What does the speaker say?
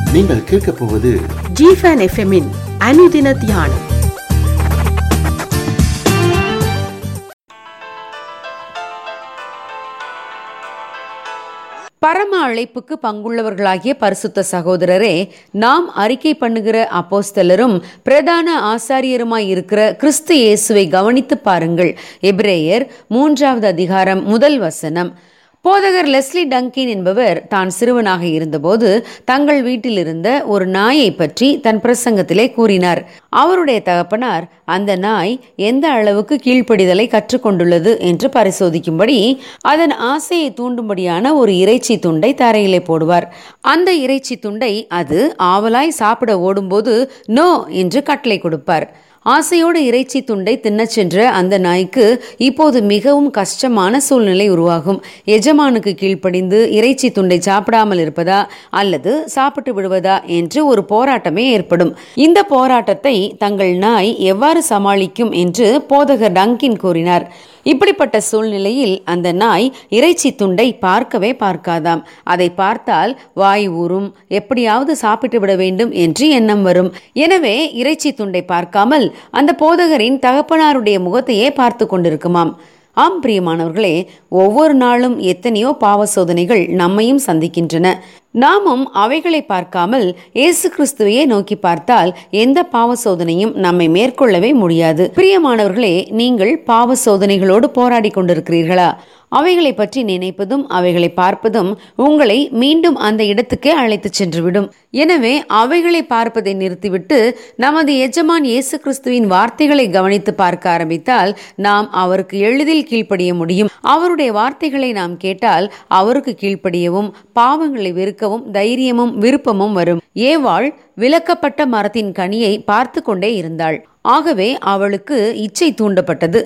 நீங்கள் கேட்கப் போவது ஜிஃபன் எஃப்எம்மின் அனுதின தியானம் பரம அழைப்புக்கு பங்குள்ளவர்களாகிய பரிசுத்த சகோதரரே நாம் அறிக்கை பண்ணுகிற அப்போஸ்தலரும் பிரதான ஆசாரியருமாய் இருக்கிற கிறிஸ்து இயேசுவை கவனித்து பாருங்கள் எபிரேயர் மூன்றாவது அதிகாரம் முதல் வசனம் போதகர் லெஸ்லி டங்கின் என்பவர் தான் சிறுவனாக இருந்தபோது தங்கள் வீட்டில் இருந்த ஒரு நாயை பற்றி தன் பிரசங்கத்திலே கூறினார் அவருடைய தகப்பனார் அந்த நாய் எந்த அளவுக்கு கீழ்ப்படிதலை கற்றுக்கொண்டுள்ளது என்று பரிசோதிக்கும்படி அதன் ஆசையை தூண்டும்படியான ஒரு இறைச்சி துண்டை தரையிலே போடுவார் அந்த இறைச்சி துண்டை அது ஆவலாய் சாப்பிட ஓடும்போது நோ என்று கட்டளை கொடுப்பார் ஆசையோடு இறைச்சி துண்டை தின்னச் சென்ற அந்த நாய்க்கு இப்போது மிகவும் கஷ்டமான சூழ்நிலை உருவாகும் எஜமானுக்கு கீழ்ப்படிந்து இறைச்சி துண்டை சாப்பிடாமல் இருப்பதா அல்லது சாப்பிட்டு விடுவதா என்று ஒரு போராட்டமே ஏற்படும் இந்த போராட்டத்தை தங்கள் நாய் எவ்வாறு சமாளிக்கும் என்று போதகர் டங்கின் கூறினார் இப்படிப்பட்ட சூழ்நிலையில் அந்த நாய் இறைச்சி துண்டை பார்க்கவே பார்க்காதாம் அதை பார்த்தால் வாய் ஊறும் எப்படியாவது சாப்பிட்டு விட வேண்டும் என்று எண்ணம் வரும் எனவே இறைச்சி துண்டை பார்க்காமல் அந்த போதகரின் தகப்பனாருடைய முகத்தையே பார்த்து கொண்டிருக்குமாம் ஆம் பிரியமானவர்களே ஒவ்வொரு நாளும் எத்தனையோ பாவ சோதனைகள் நம்மையும் சந்திக்கின்றன நாமும் அவைகளை பார்க்காமல் இயேசு கிறிஸ்துவையே நோக்கி பார்த்தால் எந்த பாவ சோதனையும் நம்மை மேற்கொள்ளவே முடியாது பிரியமானவர்களே நீங்கள் பாவ சோதனைகளோடு போராடி கொண்டிருக்கிறீர்களா அவைகளை பற்றி நினைப்பதும் அவைகளை பார்ப்பதும் உங்களை மீண்டும் அந்த இடத்துக்கே அழைத்துச் சென்றுவிடும் எனவே அவைகளை பார்ப்பதை நிறுத்திவிட்டு நமது எஜமான் இயேசு கிறிஸ்துவின் வார்த்தைகளை கவனித்து பார்க்க ஆரம்பித்தால் நாம் அவருக்கு எளிதில் கீழ்ப்படிய முடியும் அவருடைய வார்த்தைகளை நாம் கேட்டால் அவருக்கு கீழ்ப்படியவும் பாவங்களை வெறுக்கவும் தைரியமும் விருப்பமும் வரும் ஏவாள் விலக்கப்பட்ட மரத்தின் கனியை பார்த்து கொண்டே இருந்தாள் ஆகவே அவளுக்கு இச்சை தூண்டப்பட்டது